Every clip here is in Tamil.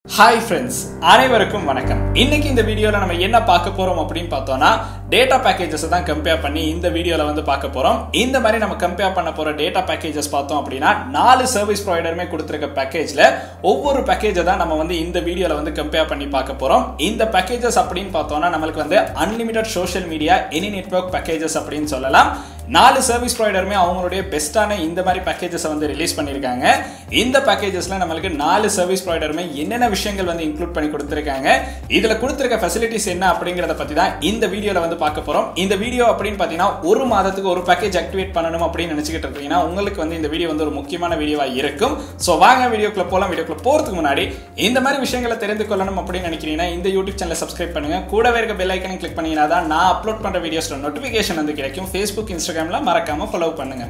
ஹாய் ஃப்ரெண்ட்ஸ் அனைவருக்கும் வணக்கம் இன்னைக்கு இந்த வீடியோல நம்ம என்ன பார்க்க போறோம் அப்படின்னு பார்த்தோம்னா டேட்டா பேக்கேஜஸ் தான் கம்பேர் பண்ணி இந்த வீடியோல வந்து பார்க்க போறோம் இந்த மாதிரி நம்ம கம்பேர் பண்ண போற டேட்டா பேக்கேஜஸ் பார்த்தோம் அப்படின்னா நாலு சர்வீஸ் ப்ரொவைடருமே கொடுத்துருக்க பேக்கேஜ்ல ஒவ்வொரு பேக்கேஜை தான் நம்ம வந்து இந்த வீடியோல வந்து கம்பேர் பண்ணி பார்க்க போறோம் இந்த பேக்கேஜஸ் அப்படின்னு பார்த்தோம்னா நம்மளுக்கு வந்து unlimited social media any network packages அப்படின்னு சொல்லலாம் நாலு சர்வீஸ் ப்ரொவைடருமே அவங்களுடைய பெஸ்ட்டான இந்த மாதிரி பேக்கேஜஸை வந்து ரிலீஸ் பண்ணியிருக்காங்க இந்த பேக்கேஜஸ்ல நம்மளுக்கு நாலு சர்வீஸ் ப்ரொவைடருமே என்னென்ன விஷயங்கள் வந்து இன்க்ளூட் பண்ணி கொடுத்துருக்காங்க இதுல கொடுத்துருக்க ஃபெசிலிட்டிஸ் என்ன அப்படிங்கறத பத்தி தான் இந்த வீடியோல வந்து பார்க்க போறோம் இந்த வீடியோ அப்படின்னு பாத்தீங்கன்னா ஒரு மாதத்துக்கு ஒரு பேக்கேஜ் ஆக்டிவேட் பண்ணணும் அப்படின்னு நினைச்சுக்கிட்டு இருக்கீங்கன்னா உங்களுக்கு வந்து இந்த வீடியோ வந்து ஒரு முக்கியமான வீடியோவா இருக்கும் ஸோ வாங்க வீடியோக்குள்ள போலாம் வீடியோக்குள்ள போறதுக்கு முன்னாடி இந்த மாதிரி விஷயங்களை தெரிந்து கொள்ளணும் அப்படின்னு நினைக்கிறீங்கன்னா இந்த யூடியூப் சேனலை சப்ஸ்கிரைப் பண்ணுங்க கூடவே இருக்க பெல் ஐக்கனை கிளிக் பண்ணீங்கன்னா தான் நான் அப்லோட் பண்ற வீடியோஸ்ல நோட்டிபிகேஷன் வந்து கிடைக்கும் ஃபேஸ்புக் இன்ஸ்டாகிராம்ல மறக்காம ஃபாலோ பண்ணுங்க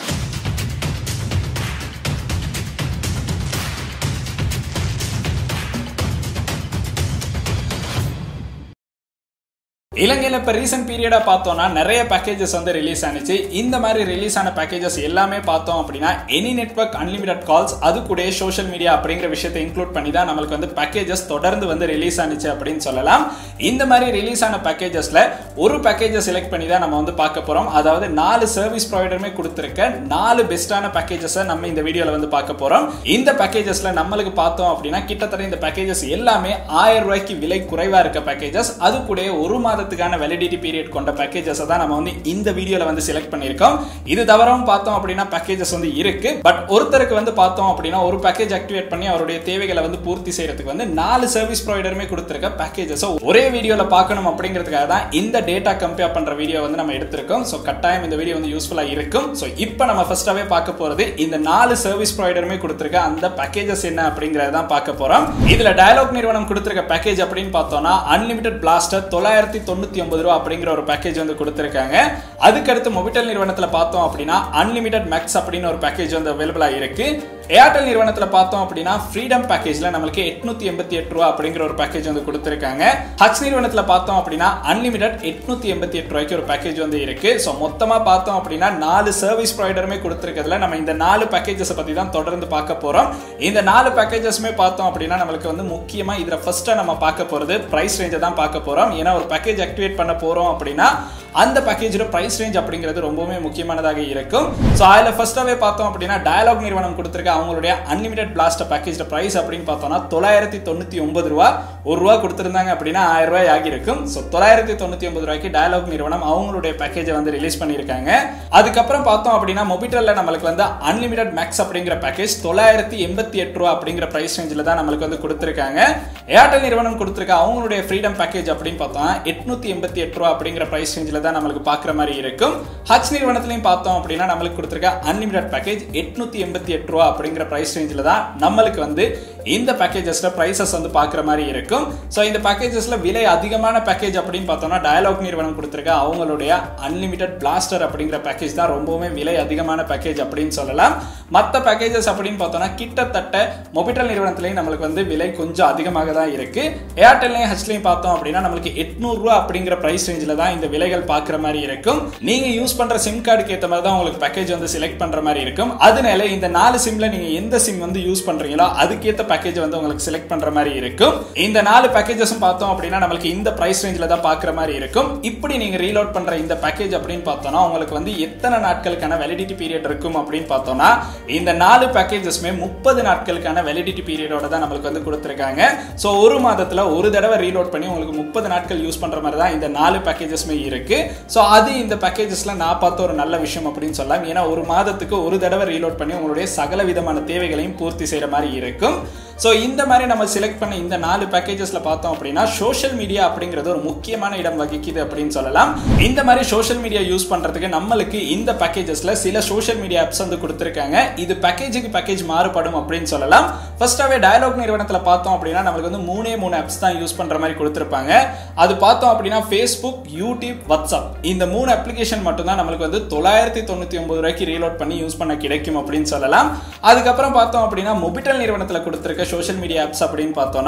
இலங்கையில் இப்போ ரீசெண்ட் பீரியடாக பார்த்தோம்னா நிறைய பேக்கேஜஸ் வந்து ரிலீஸ் ஆனிச்சு இந்த மாதிரி ரிலீஸ் ஆன பேக்கேஜஸ் எல்லாமே பார்த்தோம் அப்படின்னா எனி நெட்ஒர்க் அன்லிமிடெட் கால்ஸ் அது கூட சோஷியல் மீடியா அப்படிங்கிற விஷயத்தை இன்க்ளூட் பண்ணி தான் நம்மளுக்கு வந்து பேக்கேஜஸ் தொடர்ந்து வந்து ரிலீஸ் ஆனிச்சு அப்படின்னு சொல்லலாம் இந்த மாதிரி ரிலீஸ் ஆன பேக்கேஜஸில் ஒரு பேக்கேஜஸ் செலக்ட் பண்ணி தான் நம்ம வந்து பார்க்க போகிறோம் அதாவது நாலு சர்வீஸ் ப்ரொவைடருமே கொடுத்துருக்க நாலு பெஸ்ட்டான பேக்கேஜஸை நம்ம இந்த வீடியோவில் வந்து பார்க்க போகிறோம் இந்த பேக்கேஜஸில் நம்மளுக்கு பார்த்தோம் அப்படின்னா கிட்டத்தட்ட இந்த பேக்கேஜஸ் எல்லாமே ஆயிரம் ரூபாய்க்கு விலை குறைவாக இருக்க பேக்கேஜஸ் அது கூட ஒரு மாத மாதத்துக்கான வெலிடிட்டி பீரியட் கொண்ட பேக்கேஜஸ் தான் நம்ம வந்து இந்த வீடியோல வந்து செலக்ட் பண்ணியிருக்கோம் இது தவிரவும் பார்த்தோம் அப்படின்னா பேக்கேஜஸ் வந்து இருக்கு பட் ஒருத்தருக்கு வந்து பார்த்தோம் அப்படின்னா ஒரு பேக்கேஜ் ஆக்டிவேட் பண்ணி அவருடைய தேவைகளை வந்து பூர்த்தி செய்யறதுக்கு வந்து நாலு சர்வீஸ் ப்ரொவைடருமே கொடுத்துருக்க பேக்கேஜஸ் ஒரே வீடியோல பார்க்கணும் அப்படிங்கிறதுக்காக தான் இந்த டேட்டா கம்பேர் பண்ற வீடியோ வந்து நம்ம எடுத்திருக்கோம் ஸோ கட்டாயம் இந்த வீடியோ வந்து யூஸ்ஃபுல்லா இருக்கும் ஸோ இப்போ நம்ம ஃபர்ஸ்டாவே பார்க்க போறது இந்த நாலு சர்வீஸ் ப்ரொவைடருமே கொடுத்துருக்க அந்த பேக்கேஜஸ் என்ன அப்படிங்கறத தான் பார்க்க போறோம் இதுல டயலாக் நிறுவனம் கொடுத்துருக்க பேக்கேஜ் அப்படின்னு பார்த்தோம்னா அன்லிமிடெட் பிளாஸ்டர் தொள்ளாயிரத்தி தொண்ணூத்தி ஒன்பது ரூபா அப்படிங்கிற ஒரு பேக்கேஜ் வந்து கொடுத்துருக்காங்க அதுக்கடுத்து மொபிட்டல் நிறுவனத்தில் பார்த்தோம் அப்படின்னா அன்லிமிடெட் மேக்ஸ் அப்படின்னு ஒரு பேக்கேஜ் வந்து அவைலபிளா இருக்கு ஏர்டெல் நிறுவனத்தில் பார்த்தோம் அப்படின்னா ஃப்ரீடம் பேக்கேஜ்ல நம்மளுக்கு எட்நூத்தி எண்பத்தி எட்டு ரூபா அப்படிங்கிற ஒரு பேக்கேஜ் வந்து கொடுத்துருக்காங்க ஹச் நிறுவனத்தில் பார்த்தோம் அப்படின்னா அன்லிமிடெட் எட்நூத்தி எண்பத்தி எட்டு ரூபாய்க்கு ஒரு பேக்கேஜ் வந்து இருக்கு ஸோ மொத்தமாக பார்த்தோம் அப்படின்னா நாலு சர்வீஸ் ப்ரொவைடருமே கொடுத்துருக்கிறதுல நம்ம இந்த நாலு பேக்கேஜஸ் பத்தி தான் தொடர்ந்து பார்க்க போறோம் இந்த நாலு பேக்கேஜஸ்மே பார்த்தோம் அப்படின்னா நம்மளுக்கு வந்து முக்கியமா இதுல ஃபர்ஸ்டா நம்ம பார்க்க போறது பிரைஸ் ரேஞ்சை தான் பார்க்க போறோம் ஏன்னா ஒரு பேக்கேஜ் ஆக்டிவேட் பண்ண போறோம் அப்படின்னா அந்த பேக்கேஜோட பிரைஸ் ரேஞ்ச் அப்படிங்கிறது ரொம்பவுமே முக்கியமானதாக இருக்கும் ஸோ அதில் ஃபர்ஸ்டாகவே பார்த்தோம் அப்படின்னா டயலாக் நிறுவனம் கொடுத்துருக்க அவங்களுடைய அன்லிமிடெட் பிளாஸ்டர் பேக்கேஜ் பிரைஸ் அப்படின்னு பார்த்தோம்னா தொள்ளாயிரத்தி தொண்ணூற்றி ஒன்பது ரூபா ஒரு ரூபா கொடுத்துருந்தாங்க அப்படின்னா ஆயிரம் ரூபாய் ஆகியிருக்கும் ஸோ தொள்ளாயிரத்தி தொண்ணூற்றி ஒன்பது ரூபாய்க்கு டயலாக் நிறுவனம் அவங்களுடைய பேக்கேஜை வந்து ரிலீஸ் பண்ணியிருக்காங்க அதுக்கப்புறம் பார்த்தோம் அப்படின்னா மொபிட்டலில் நம்மளுக்கு வந்து அன்லிமிடெட் மேக்ஸ் அப்படிங்கிற பேக்கேஜ் தொள்ளாயிரத்தி எண்பத்தி எட்டு ரூபா அப்படிங்கிற பிரைஸ் ரேஞ்சில் தான் நம்மளுக்கு வந்து கொடுத்துருக்காங்க ஏர்டெல் நிறுவனம் கொடுத்துருக்க அவங்களுடைய ஃப்ரீடம் பேக்கேஜ் அப்படின்னு பார்த்தோம்னா எட்நூத்தி எண்பத்தி எட்டு ரூபா அப்படிங்கிற பிரைஸ் ரேஞ்சில் தான் நம்மளுக்கு பார்க்குற மாதிரி இருக்கும் ஹச் நிறுவனத்திலையும் பார்த்தோம் அப்படின்னா நம்மளுக்கு கொடுத்துருக்க அன்லிமிடெட் பேக்கேஜ் எட்நூத்தி எண்பத்தி எட்டு ரூபா அப்படிங்கிற பிரைஸ் ரேஞ்சில் தான் நம்மளுக்கு வந்து இந்த பேக்கேஜஸ்ல பிரைசஸ் வந்து பார்க்குற மாதிரி இருக்கும் ஸோ இந்த பேக்கேஜஸ்ல விலை அதிகமான பேக்கேஜ் அப்படின்னு பார்த்தோம்னா டயலாக் நிறுவனம் கொடுத்துருக்க அவங்களுடைய அன்லிமிடெட் பிளாஸ்டர் அப்படிங்கிற பேக்கேஜ் தான் ரொம்பவுமே விலை அதிகமான பேக்கேஜ் அப்படின்னு சொல்லலாம் மற்ற பேக்கேஜஸ் அப்படின்னு பார்த்தோம்னா கிட்டத்தட்ட மொபிட்டல் நிறுவனத்திலையும் நம்மளுக்கு வந்து விலை கொஞ்சம் அதிகமாக தான் இருக்கு ஏர்டெல்லையும் ஹச்லையும் பார்த்தோம் அப்படின்னா நம்மளுக்கு எட்நூறுரூவா அப்படிங்கிற பிரைஸ் ரேஞ்சில் தான் இந்த விலைகள் பார்க்குற மாதிரி இருக்கும் நீங்க யூஸ் பண்ற சிம் கார்டுக்கு ஏற்ற மாதிரி தான் உங்களுக்கு பேக்கேஜ் வந்து செலக்ட் பண்ற மாதிரி இருக்கும் அதனால இந்த நாலு சிம்ல நீங்க எந்த சிம் வந்து யூஸ் பண்றீங்களோ அதுக்கேற்ற பேக்கேஜ் வந்து உங்களுக்கு செலக்ட் பண்ற மாதிரி இருக்கும் இந்த நாலு பேக்கேஜஸும் பார்த்தோம் அப்படின்னா நம்மளுக்கு இந்த பிரைஸ் ரேஞ்சில் தான் பார்க்குற மாதிரி இருக்கும் இப்படி நீங்க ரீலோட் பண்ற இந்த பேக்கேஜ் அப்படின்னு பார்த்தோம்னா உங்களுக்கு வந்து எத்தனை நாட்களுக்கான வெலிடிட்டி பீரியட் இருக்கும் அப்படின்னு பார்த்தோம்னா இந்த நாலு பேக்கேஜஸ்மே முப்பது நாட்களுக்கான வெலிடிட்டி பீரியடோட தான் நம்மளுக்கு வந்து கொடுத்துருக்காங்க ஸோ ஒரு மாதத்துல ஒரு தடவை ரீலோட் பண்ணி உங்களுக்கு முப்பது நாட்கள் யூஸ் பண்ற மாதிரி தான் இந்த நாலு பேக்கேஜஸ்மே இருக்கு ஸோ அது இந்த பேக்கேஜஸ்ல நான் பார்த்த ஒரு நல்ல விஷயம் அப்படின்னு சொல்லலாம் ஏன்னா ஒரு மாதத்துக்கு ஒரு தடவை ரீலோட் பண்ணி உங்களுடைய சகல விதமான தேவைகளையும் பூர்த்தி செய்யற மாதிரி இருக்கும் ஸோ இந்த மாதிரி நம்ம செலக்ட் பண்ண இந்த நாலு பேக்கேஜஸ்ல பார்த்தோம் அப்படின்னா சோஷியல் மீடியா அப்படிங்கிறது ஒரு முக்கியமான இடம் வகிக்குது அப்படின்னு சொல்லலாம் இந்த மாதிரி சோஷியல் மீடியா யூஸ் பண்றதுக்கு நம்மளுக்கு இந்த பேக்கேஜஸ்ல சில சோஷியல் மீடியா ஆப்ஸ் வந்து கொடுத்துருக்காங்க இது பேக்கேஜுக்கு பேக்கேஜ் மாறுபடும் அப்படின்னு சொல்லலாம் ஃபர்ஸ்டாவே டயலாக் நிறுவனத்தில் பார்த்தோம் அப்படின்னா நம்மளுக்கு வந்து மூணே மூணு ஆப்ஸ் தான் யூஸ் பண்ற மாதிரி கொடுத்துருப்பாங்க அது பார்த்தோம் அப்படின்னா ஃபேஸ்புக் யூடியூப் வாட்ஸ்அப் இந்த மூணு அப்ளிகேஷன் மட்டும் தான் நம்மளுக்கு வந்து தொள்ளாயிரத்தி தொண்ணூத்தி ஒன்பது ரூபாய்க்கு ரீலோட் பண்ணி யூஸ் பண்ண கிடைக்கும் அப்படின்னு சொல்லலாம் அதுக்கப்புறம் பார்த்தோம் அப்படின்னா மொபிட்டல் நிறுவனத்தில் கொடுத்துருக்க சோஷியல் மீடியா ஆப்ஸ் அப்படின்னு பார்த்தோம்னா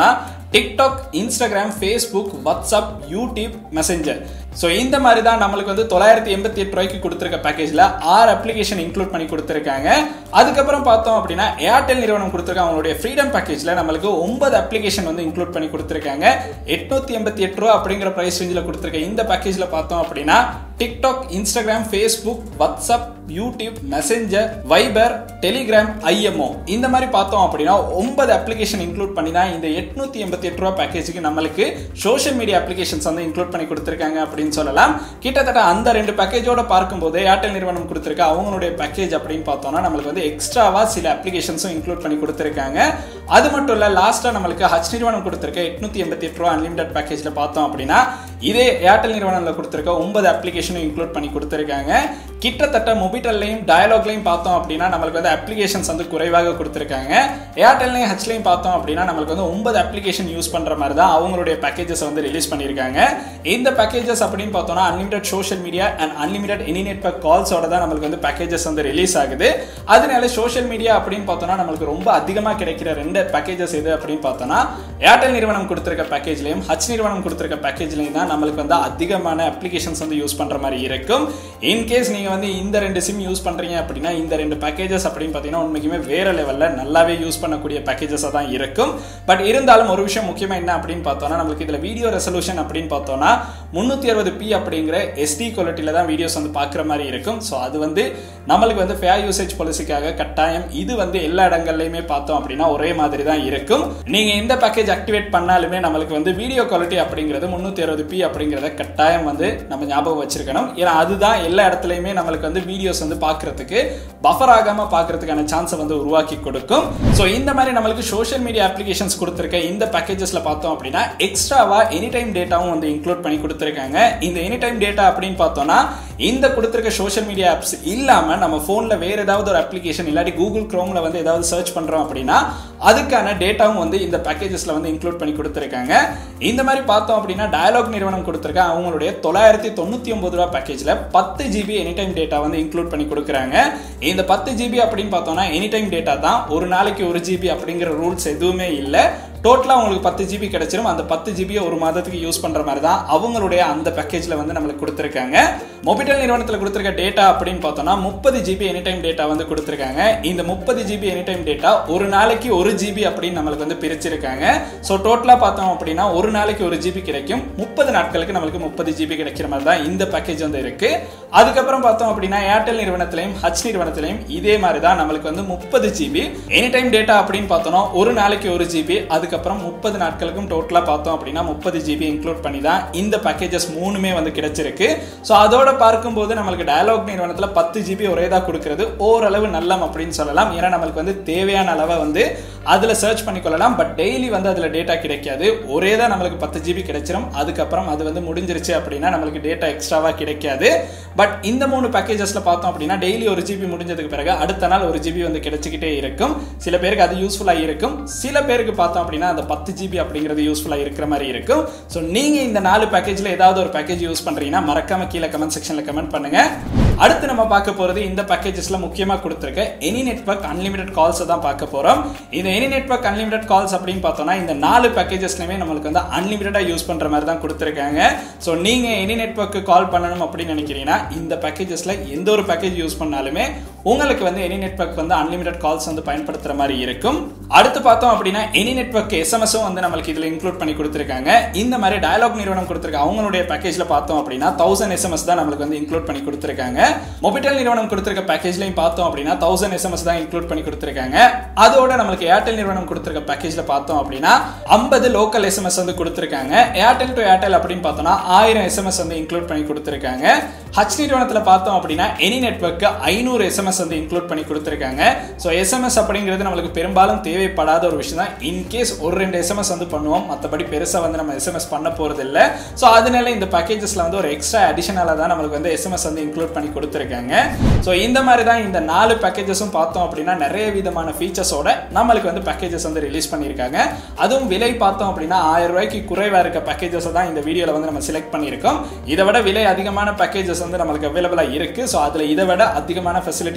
TikTok Instagram Facebook WhatsApp YouTube Messenger so இந்த மாதிரி தான் நம்மளுக்கு வந்து தொள்ளாயிரத்தி எண்பத்தி எட்டு ரூபாய்க்கு கொடுத்துருக்க பேக்கேஜில் ஆறு அப்ளிகேஷன் இன்க்ளூட் பண்ணி கொடுத்துருக்காங்க அதுக்கப்புறம் பார்த்தோம் அப்படின்னா ஏர்டெல் நிறுவனம் கொடுத்துருக்க அவங்களுடைய ஃப்ரீடம் பேக்கேஜில் நம்மளுக்கு ஒன்பது அப்ளிகேஷன் வந்து இன்க்ளூட் பண்ணி கொடுத்துருக்காங்க எட்நூத்தி எண்பத்தி எட்டு ரூபா அப்படிங்கிற ப்ரைஸ் ரேஞ்சில் கொடுத்துருக்க இந்த பேக்கேஜில் பார்த்தோம் அப்படின்னா TikTok Instagram Facebook WhatsApp YouTube Messenger Viber Telegram IMO இந்த மாதிரி பார்த்தோம் அப்படின்னா ஒன்பது அப்ளிகேஷன் இன்க்ளூட் பண்ணி தான் இந்த எட்நூத்தி எண்பத்தி எட்டு ரூபா பேக்கேஜுக்கு நம்மளுக்கு சோஷியல் மீடியா அப்ளிகேஷன்ஸ் வந்து இன்க்ளூட் பண்ணி கொடுத்துருக்காங்க அப்படின்னு சொல்லலாம் கிட்டத்தட்ட அந்த ரெண்டு பேக்கேஜோட பார்க்கும்போது ஏர்டெல் நிறுவனம் கொடுத்துருக்க அவங்களுடைய பேக்கேஜ் அப்படின்னு பார்த்தோம்னா நம்மளுக்கு வந்து எக்ஸ்ட்ராவா சில அப்ளிகேஷன்ஸும் இன்க்ளூட் பண்ணி கொடுத்துருக்காங்க அது மட்டும் இல்ல லாஸ்டா நம்மளுக்கு ஹச் நிறுவனம் கொடுத்துருக்க எட்நூத்தி எண்பத்தி எட்டு ரூபா அன்லிமிடெட் பேக்கேஜ்ல பார்த்தோம் அப்படின்னா இதே ஏர்டெல் நிறுவனம்ல கொடுத்துருக்க ஒன்பது அப்ளிகேஷனும் இன்க்ளூட் பண்ணி கொடுத்துருக்காங்க கிட்டத்தட்ட மொபிட்டல்லையும் டயலாக்லையும் பார்த்தோம் அப்படின்னா நம்மளுக்கு வந்து அப்ளிகேஷன்ஸ் வந்து குறைவாக கொடுத்துருக்காங்க ஏர்டெல்லையும் ஹச்லையும் பார்த்தோம் அப்படின்னா நம்மளுக்கு வந்து ஒன்பது அப்ளிகேஷன் யூஸ் பண்ற மாதிரி தான் அவங்களுடைய பேக்கேஜஸ் வந்து ரிலீஸ் பண்ணியிருக்காங்க இந்த பேக்கேஜஸ் அப்படின்னு பார்த்தோம்னா unlimited social media and unlimited any network கால்ஸோட தான் நம்மளுக்கு வந்து பேக்கேஜஸ் வந்து ரிலீஸ் ஆகுது அதனால சோஷியல் மீடியா அப்படின்னு பார்த்தோம்னா நம்மளுக்கு ரொம்ப அதிகமாக கிடைக்கிற ரெண்டு பேக்கேஜஸ் எது அப்படின்னு பார்த்தோம்னா ஏர்டெல் நிறுவனம் கொடுத்துருக்க பேக்கேஜ்லையும் ஹச் நிறுவனம் கொடுத்துருக்க பேக்கேஜ்லையும் தான் நம்மளுக்கு வந்து அதிகமான அப்ளிகேஷன்ஸ் வந்து யூஸ் பண்ற மாதிரி இருக்கும் இன்கேஸ் நீங்க வந்து இந்த ரெண்டு சிம் யூஸ் பண்றீங்க அப்படின்னா இந்த ரெண்டு பேக்கேஜஸ் அப்படின்னு பார்த்தீங்கன்னா உண்மைக்குமே வேற லெவல்ல நல்லாவே யூஸ் பண்ணக்கூடிய பேக்கேஜஸாக தான் இருக்கும் பட் இருந்தாலும் ஒரு விஷயம் முக்கியமா என்ன அப்படின்னு பார்த்தோம்னா நம்மளுக்கு இதுல வீடியோ ரெசல்யூஷன் அப்படின்னு பார்த்தோம்னா முந்நூற்றி அறுபது பி அப்படிங்கிற எஸ்டி குவாலிட்டியில தான் வீடியோஸ் வந்து பார்க்குற மாதிரி இருக்கும் ஸோ அது வந்து நம்மளுக்கு வந்து ஃபேர் யூசேஜ் பாலிசிக்காக கட்டாயம் இது வந்து எல்லா இடங்கள்லையுமே பார்த்தோம் அப்படின்னா ஒரே மாதிரி தான் இருக்கும் நீங்க எந்த பேக்கேஜ் ஆக்டிவேட் பண்ணாலுமே நம்மளுக்கு வந்து வீடியோ குவாலிட்டி அப்படிங்கிறது முந்நூற்றி அறுபது பி அப்படிங்கிறத கட்டாயம் வந்து நம்ம ஞாபகம் வச்சிருக்கணும் ஏன்னா அதுதான் எல்லா இடத்துலையுமே நம்மளுக்கு வந்து வீடியோஸ் வந்து பார்க்கறதுக்கு பஃபர் ஆகாம பார்க்கறதுக்கான சான்ஸை வந்து உருவாக்கி கொடுக்கும் ஸோ இந்த மாதிரி நம்மளுக்கு சோஷியல் மீடியா அப்ளிகேஷன்ஸ் கொடுத்துருக்க இந்த பேக்கேஜஸ்ல பார்த்தோம் அப்படின்னா எக்ஸ்ட்ராவா எனி டைம் டேட்டாவும் வந்து இன்க்ளூட் பண்ணி கொடுத்துருக்காங்க இந்த எனி டைம் டேட்டா அப்படின்னு பார்த்தோம்னா இந்த கொடுத்துருக்க சோஷியல் மீடியா ஆப்ஸ் இல்லாம நம்ம போன்ல வேற ஏதாவது ஒரு அப்ளிகேஷன் இல்லாட்டி கூகுள் குரோம்ல வந்து ஏதாவது சர்ச் பண்றோம் அப்படின்னா அதுக்கான டேட்டாவும் வந்து இந்த பேக்கேஜஸ்ல வந்து இன்க்ளூட் பண்ணி கொடுத்துருக்காங்க இந்த மாதிரி பார்த்தோம் அப்படின்னா டயலாக் நிறுவனம் கொடுத்துருக்க அவங்களுடைய தொள்ளாயிரத்தி தொண்ணூத்தி ஒன்பது ரூபா பேக்கேஜ்ல பத்து ஜிபி எனி டைம் டேட்டா வந்து இன்க்ளூட் பண்ணி கொடுக்குறாங்க இந்த பத்து ஜிபி அப்படின்னு பார்த்தோம்னா எனி டைம் டேட்டா தான் ஒரு நாளைக்கு ஒரு ஜிபி அப்படிங்கிற ரூல்ஸ் எதுவுமே இல்லை டோட்டலாக உங்களுக்கு பத்து ஜிபி கிடைச்சிரும் அந்த பத்து ஜிபியை ஒரு மாதத்துக்கு யூஸ் பண்ணுற மாதிரி தான் அவங்களுடைய அந்த பேக்கேஜில் வந்து நம்மளுக்கு கொடுத்துருக்காங்க மொபிட்டல் நிறுவனத்தில் கொடுத்துருக்க டேட்டா அப்படின்னு பார்த்தோம்னா முப்பது ஜிபி எனி டைம் டேட்டா வந்து கொடுத்துருக்காங்க இந்த முப்பது ஜிபி எனி டைம் டேட்டா ஒரு நாளைக்கு ஒரு ஜிபி அப்படின்னு நம்மளுக்கு வந்து பிரிச்சிருக்காங்க ஸோ டோட்டலாக பார்த்தோம் அப்படின்னா ஒரு நாளைக்கு ஒரு ஜிபி கிடைக்கும் முப்பது நாட்களுக்கு நம்மளுக்கு முப்பது ஜிபி கிடைக்கிற மாதிரி தான் இந்த பேக்கேஜ் வந்து இருக்கு அதுக்கப்புறம் பார்த்தோம் அப்படின்னா ஏர்டெல் நிறுவனத்திலையும் ஹச் நிறுவனத்திலையும் இதே மாதிரி தான் நம்மளுக்கு வந்து முப்பது ஜிபி எனி டைம் டேட்டா அப்படின்னு பார்த்தோம்னா ஒரு நாளைக்கு ஒரு ஜிபி அதுக்கப்புறம் முப்பது நாட்களுக்கும் டோட்டலாக பார்த்தோம் அப்படின்னா முப்பது ஜிபி இன்க்ளூட் பண்ணி தான் இந்த பேக்கேஜஸ் மூணுமே வந்து கிடைச்சிருக்கு ஸோ அதோட பார்க்கும்போது நம்மளுக்கு டயலாக் நிறுவனத்தில் பத்து ஜிபி ஒரே தான் கொடுக்கறது ஓரளவு நல்லம் அப்படின்னு சொல்லலாம் ஏன்னா நம்மளுக்கு வந்து தேவையான அளவை வந்து அதில் சர்ச் பண்ணிக்கொள்ளலாம் பட் டெய்லி வந்து அதில் டேட்டா கிடைக்காது ஒரே தான் நம்மளுக்கு பத்து ஜிபி கிடைச்சிரும் அதுக்கப்புறம் அது வந்து முடிஞ்சிருச்சு அப்படின்னா நம்மளுக்கு டேட்டா எக்ஸ்ட்ராவாக கிடைக்காது பட் இந்த மூணு பேக்கேஜஸ்ல பார்த்தோம் அப்படின்னா டெய்லி ஒரு ஜிபி முடிஞ்சதுக்கு பிறகு அடுத்த நாள் ஒரு ஜிபி வந்து கிடைச்சிக்கிட்டே இருக்கும் சில பேருக்கு அது யூஸ்ஃபுல்லாக இருக்கும் சில பேருக்கு பார்த்தோம் அப்படின்னா அந்த பத்து ஜிபி அப்படிங்கிறது யூஸ்ஃபுல்லாக இருக்கிற மாதிரி இருக்கும் ஸோ நீங்கள் இந்த நாலு பேக்கேஜில் ஏதாவது ஒரு பேக்கேஜ் யூஸ் பண்ணுறீங்கன்னா மறக்காம கீழே கமெண்ட் செக்ஷனில் கமெண்ட் பண்ணுங்க அடுத்து நம்ம பார்க்க போகிறது இந்த பேக்கேஜஸ்ல முக்கியமாக கொடுத்துருக்க எனி நெட்வொர்க் அன்லிமிடெட் கால்ஸை தான் பார்க்க போகிறோம் இந்த எனி நெட்வொர்க் அன்லிமிடெட் கால்ஸ் அப்படின்னு பார்த்தோம்னா இந்த நாலு பேக்கேஜஸ்லையுமே நம்மளுக்கு வந்து அன்லிமிட்டடாக யூஸ் பண்ணுற மாதிரி தான் கொடுத்துருக்காங்க ஸோ நீங்கள் எனி நெட்வொர்க்கு கால் பண்ணணும் அப்படின்னு நினைக்கிறீங்கன்னா இந்த பேக்கேஜஸ்ல எந்த ஒரு பேக்கேஜ் யூஸ் பண்ணாலுமே உங்களுக்கு வந்து எனி நெட்வொர்க் வந்து அன்லிமிடெட் கால்ஸ் வந்து பயன்படுத்துற மாதிரி இருக்கும் அடுத்து பார்த்தோம் அப்படின்னா எனி நெட்வொர்க் எஸ்எம்எஸும் வந்து நம்மளுக்கு இதில் இன்க்ளூட் பண்ணி கொடுத்துருக்காங்க இந்த மாதிரி டயலாக் நிறுவனம் கொடுத்துருக்க அவங்களுடைய பேக்கேஜ்ல பார்த்தோம் அப்படின்னா தௌசண்ட் எஸ்எம்எஸ் தான் நம்மளுக்கு வந்து இன்க்ளூட் பண்ணி கொடுத்துருக்காங்க மொபிட்டல் நிறுவனம் கொடுத்துருக்க பேக்கேஜ்லையும் பார்த்தோம் அப்படின்னா தௌசண்ட் எஸ்எம்எஸ் தான் இன்க்ளூட் பண்ணி கொடுத்துருக்காங்க அதோட நம்மளுக்கு ஏர்டெல் நிறுவனம் கொடுத்துருக்க பேக்கேஜ்ல பார்த்தோம் அப்படின்னா ஐம்பது லோக்கல் எஸ்எம்எஸ் வந்து கொடுத்துருக்காங்க ஏர்டெல் டு ஏர்டெல் அப்படின்னு பார்த்தோம்னா ஆயிரம் எஸ்எம்எஸ் வந்து இன்க்ளூட் பண்ணி கொடுத்துருக்காங்க ஹச் நிறுவனத்தில் பார்த்தோம் அப்படின்னா எனி நெட்வொர்க்கு ஐநூறு எஸ்எம்எஸ் வந்து இன்க்ளூட் பண்ணி கொடுத்துருக்காங்க ஸோ எஸ்எம்எஸ் அப்படிங்கிறது நம்மளுக்கு பெரும்பாலும் தேவைப்படாத ஒரு விஷயம் தான் இன்கேஸ் ஒரு ரெண்டு எஸ்எம்எஸ் வந்து பண்ணுவோம் மற்றபடி பெருசாக வந்து நம்ம எஸ்எம்எஸ் பண்ண போகிறது இல்லை ஸோ அதனால இந்த பேக்கேஜஸில் வந்து ஒரு எக்ஸ்ட்ரா அடிஷனலாக தான் நம்மளுக்கு வந்து எஸ்எம்எஸ் வந்து இன்க்ளூட் பண்ணி கொடுத்துருக்காங்க ஸோ இந்த மாதிரி தான் இந்த நாலு பேக்கேஜஸும் பார்த்தோம் அப்படின்னா நிறைய விதமான ஃபீச்சர்ஸோட நம்மளுக்கு வந்து பேக்கேஜஸ் வந்து ரிலீஸ் பண்ணியிருக்காங்க அதுவும் விலை பார்த்தோம் அப்படின்னா ஆயிரம் ரூபாய்க்கு குறைவாக இருக்க பேக்கேஜஸை தான் இந்த வீடியோவில் வந்து நம்ம செலக்ட் பண்ணியிருக்கோம் இதை விட விலை அதிகமான பேக்கேஜஸ் வந்து நம்மளுக்கு அவைலபிளாக இருக்கு ஸோ அதில் இதை விட அதிகமான ஃபெசிலிட்டி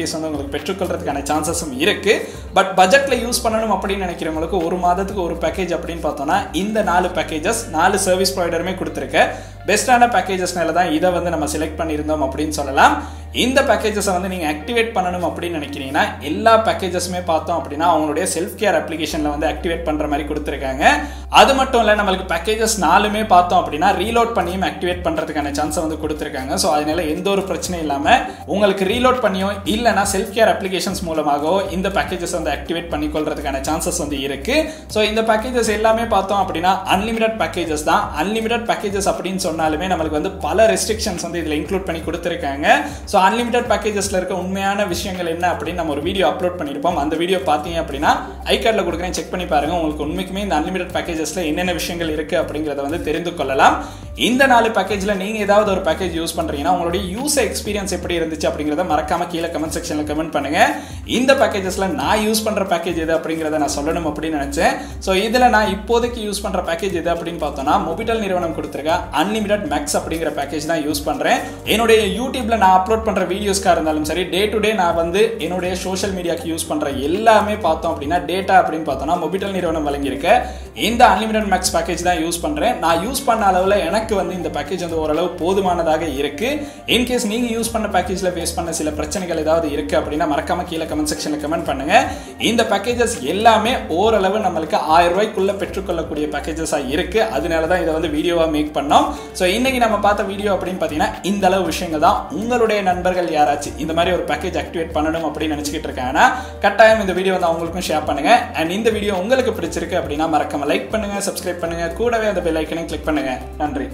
ஃபெசிலிட்டிஸ் வந்து உங்களுக்கு பெற்றுக்கொள்றதுக்கான சான்சஸும் இருக்கு பட் பட்ஜெட்ல யூஸ் பண்ணணும் அப்படின்னு நினைக்கிறவங்களுக்கு ஒரு மாதத்துக்கு ஒரு பேக்கேஜ் அப்படின்னு பார்த்தோம்னா இந்த நாலு பேக்கேஜஸ் நாலு சர்வீஸ் ப்ரொவைடருமே கொடுத்துருக்க பெஸ்ட்டான பேக்கேஜஸ்னால தான் இதை வந்து நம்ம செலக்ட் பண்ணியிருந்தோம் அப்படின்னு சொல்லலாம் இந்த பேக்கேஜஸை வந்து நீங்கள் ஆக்டிவேட் பண்ணணும் அப்படின்னு நினைக்கிறீங்கன்னா எல்லா பேக்கேஜஸுமே பார்த்தோம் அப்படின்னா அவங்களுடைய செல்ஃப் கேர் அப்ளிகேஷனில் வந்து ஆக்டிவேட் பண்ணுற மாதிரி கொடுத்துருக்காங்க அது மட்டும் இல்லை நம்மளுக்கு பேக்கேஜஸ் நாலுமே பார்த்தோம் அப்படின்னா ரீலோட் பண்ணியும் ஆக்டிவேட் பண்ணுறதுக்கான சான்ஸை வந்து கொடுத்துருக்காங்க ஸோ அதனால எந்த ஒரு பிரச்சனையும் இல்லாமல் உங்களுக்கு ரீலோட் பண்ணியோ இல்லைனா செல்ஃப் கேர் அப்ளிகேஷன்ஸ் மூலமாகவோ இந்த பேக்கேஜஸ் வந்து ஆக்டிவேட் பண்ணிக்கொள்றதுக்கான சான்சஸ் வந்து இருக்கு ஸோ இந்த பேக்கேஜஸ் எல்லாமே பார்த்தோம் அப்படின்னா அன்லிமிடெட் பேக்கேஜஸ் தான் அன்லிமிடெட் பேக்கேஜஸ் அப்படின்னு சொன்னாலுமே நம்மளுக்கு வந்து பல ரெஸ்ட்ரிக்ஷன்ஸ் வந்து இதில் இன்க்ளூட் பண்ணி கொடுத்துருக்காங்க ஸோ அன்லிமிடெட் பேக்கேஜஸ்ல இருக்க உண்மையான விஷயங்கள் என்ன அப்படின்னு நம்ம ஒரு வீடியோ அப்லோட் பண்ணியிருப்போம் அந்த வீடியோ பார்த்தீங்க அப்படின்னா ஐ கார்டில் கொடுக்குறேன் செக் பண்ணி பாருங்க உங்களுக்கு உண்மைக்குமே இந்த அன்லிமிடெட் பேக்கேஜஸ்ல என்னென்ன விஷயங்கள் இருக்கு அப்படிங்கிறத வந்து தெரிந்து கொள்ளலாம் இந்த நாலு பேக்கேஜ்ல நீங்க ஏதாவது ஒரு பேக்கேஜ் யூஸ் பண்றீங்கன்னா உங்களுடைய யூசர் எக்ஸ்பீரியன்ஸ் எப்படி இருந்துச்சு அப்படிங்கிறத மறக்காம கீழே கமெண்ட் செக்ஷன்ல கமெண்ட் பண்ணுங்க இந்த பேக்கேஜஸ்ல நான் யூஸ் பண்ற பேக்கேஜ் எது அப்படிங்கிறத நான் சொல்லணும் அப்படின்னு நினைச்சேன் ஸோ இதுல நான் இப்போதைக்கு யூஸ் பண்ற பேக்கேஜ் எது அப்படின்னு பார்த்தோம்னா மொபிட்டல் நிறுவனம் கொடுத்துருக்க அன்லிமிடெட் மேக்ஸ் அப்படிங்கிற பேக்கேஜ் தான் யூஸ் பண்றேன் என்னுடைய யூடியூப்ல நான் அப்லோட் பண்ற வீடியோஸ்க்காக இருந்தாலும் சரி டே டு டே நான் வந்து என்னுடைய சோஷியல் மீடியாக்கு யூஸ் பண்ற எல்லாமே பார்த்தோம் அப்படின்னா டேட்டா அப்படின்னு பார்த்தோம்னா மொபிட்டல் நிறுவனம் வழங்கியிருக்க இந்த அன்லிமிடெட் மேக்ஸ் பேக்கேஜ் தான் யூஸ் பண்றேன் நான் யூஸ் பண்ண அளவில் எனக்கு வந்து இந்த பேக்கேஜ் வந்து ஓரளவு போதுமானதாக இருக்கு இன்கேஸ் நீங்க யூஸ் பண்ண பேக்கேஜ்ல ஃபேஸ் பண்ண சில பிரச்சனைகள் ஏதாவது இருக்கு அப்படின்னா மறக்காம கீழே கமெண்ட் செக்ஷன்ல கமெண்ட் பண்ணுங்க இந்த பேக்கேஜஸ் எல்லாமே ஓரளவு நம்மளுக்கு ஆயிரம் ரூபாய்க்குள்ள பெற்றுக்கொள்ளக்கூடிய பேக்கேஜஸா இருக்கு அதனால தான் இதை வந்து வீடியோவா மேக் பண்ணோம் ஸோ இன்னைக்கு நம்ம பார்த்த வீடியோ அப்படின்னு பார்த்தீங்கன்னா இந்த அளவு விஷயங்கள் தான் உங்களுடைய நண்பர்கள் யாராச்சும் இந்த மாதிரி ஒரு பேக்கேஜ் ஆக்டிவேட் பண்ணணும் அப்படின்னு நினச்சிக்கிட்டு இருக்காங்கன்னா கட்டாயம் இந்த வீடியோ வந்து அவங்களுக்கும் ஷேர் பண்ணுங்க அண்ட் இந்த வீடியோ உங்களுக்கு பிடிச்சிருக்கு அப்படின்னா மறக்காம லைக் பண்ணுங்க சப்ஸ்கிரைப் பண்ணுங்க கூடவே அந்த பெல் ஐக்கனையும் கிளிக் பண்ணுங்க நன்றி